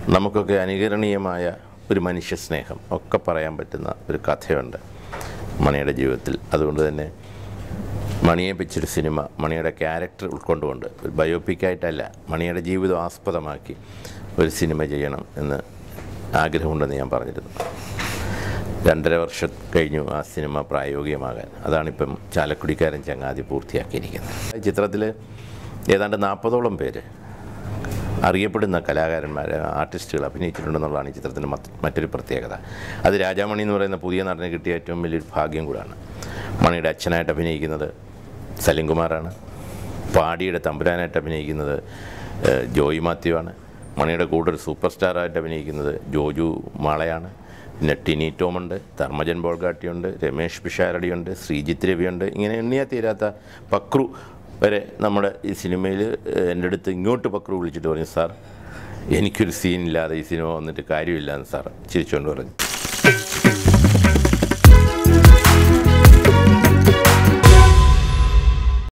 നമുക്കൊക്കെ അനുകരണീയമായ ഒരു മനുഷ്യ സ്നേഹം ഒക്കെ പറയാൻ പറ്റുന്ന ഒരു കഥയുണ്ട് മണിയുടെ ജീവിതത്തിൽ അതുകൊണ്ട് തന്നെ മണിയെ വെച്ചൊരു സിനിമ മണിയുടെ ക്യാരക്ടർ ഉൾക്കൊണ്ടുകൊണ്ട് ഒരു ബയോപിക്കായിട്ടല്ല മണിയുടെ ജീവിതം ആസ്പദമാക്കി ഒരു സിനിമ ചെയ്യണം എന്ന് ആഗ്രഹമുണ്ടെന്ന് ഞാൻ പറഞ്ഞിരുന്നു രണ്ടര വർഷം കഴിഞ്ഞു ആ സിനിമ പ്രായോഗികമാകാൻ അതാണിപ്പം ചാലക്കുടിക്കാരൻ ചങ്ങാതി പൂർത്തിയാക്കിയിരിക്കുന്നത് ഈ ചിത്രത്തിൽ ഏതാണ്ട് നാൽപ്പതോളം പേര് അറിയപ്പെടുന്ന കലാകാരന്മാർ ആർട്ടിസ്റ്റുകൾ അഭിനയിച്ചിട്ടുണ്ടെന്നുള്ളതാണ് ഈ ചിത്രത്തിൻ്റെ മറ്റ് മറ്റൊരു പ്രത്യേകത അത് രാജാമണി എന്ന് പറയുന്ന പുതിയ നടന് കിട്ടിയ ഏറ്റവും വലിയൊരു ഭാഗ്യം കൂടാണ് മണിയുടെ അച്ഛനായിട്ട് അഭിനയിക്കുന്നത് സലിംകുമാറാണ് പാടിയുടെ തമ്പുരാനായിട്ട് അഭിനയിക്കുന്നത് ഏഹ്, ജോയി മാത്യു ആണ് മണിയുടെ കൂടെ ഒരു സൂപ്പർ സ്റ്റാറായിട്ട് അഭിനയിക്കുന്നത് ജോജു മാളയാണ് പിന്നെ ടിനി ടോമുണ്ട് ധർമ്മജൻ ബോൾഗാട്ടിയുണ്ട് രമേഷ് പിഷാരടിയുണ്ട് ശ്രീജിത്ത് രവിയുണ്ട് ഇങ്ങനെ എണ്ണിയാ തീരാത്ത പക്രു വരെ നമ്മുടെ ഈ സിനിമയിൽ എൻ്റെ അടുത്ത് ഇങ്ങോട്ട് പക്രു വിളിച്ചിട്ട് പറഞ്ഞു സാർ എനിക്കൊരു സീനില്ലാതെ ഈ സിനിമ വന്നിട്ട് കാര്യമില്ല എന്ന് സാർ ചിരിച്ചുകൊണ്ട് പറഞ്ഞു